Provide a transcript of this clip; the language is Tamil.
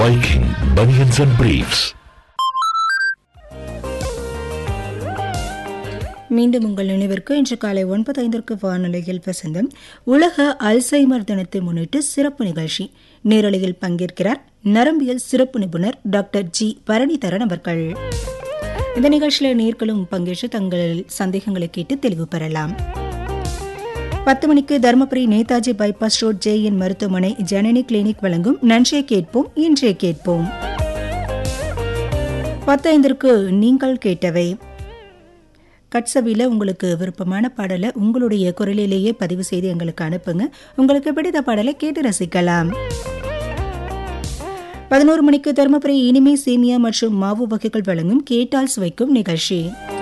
Viking Bunions and Briefs. மீண்டும் உங்கள் நினைவிற்கு இன்று காலை ஒன்பது ஐந்திற்கு வானொலியில் வசந்தம் உலக அல்சைமர் தினத்தை முன்னிட்டு சிறப்பு நிகழ்ச்சி நேரலையில் பங்கேற்கிறார் நரம்பியல் சிறப்பு நிபுணர் டாக்டர் ஜி பரணிதரன் அவர்கள் இந்த நிகழ்ச்சியில் நேர்களும் பங்கேற்று தங்கள் சந்தேகங்களை கேட்டு தெளிவு பெறலாம் பத்து மணிக்கு Dharmapuri Netaji bypass road JN மருத்துவமனை ஜனனி கிளினிக் வழங்கும் நன்றே கேட்போம் இன்றே கேட்போம் பத்து ஐந்திற்கு நீங்கள் கேட்டவை கட்சவியில் உங்களுக்கு விருப்பமான பாடலை உங்களுடைய குரலிலேயே பதிவு செய்து எங்களுக்கு அனுப்புங்க உங்களுக்கு பிடித்த பாடலை கேட்டு ரசிக்கலாம் பதினோரு மணிக்கு தருமபுரி இனிமே சேமியா மற்றும் மாவு வகைகள் வழங்கும் கேட்டால் சுவைக்கும் நிகழ்ச்சி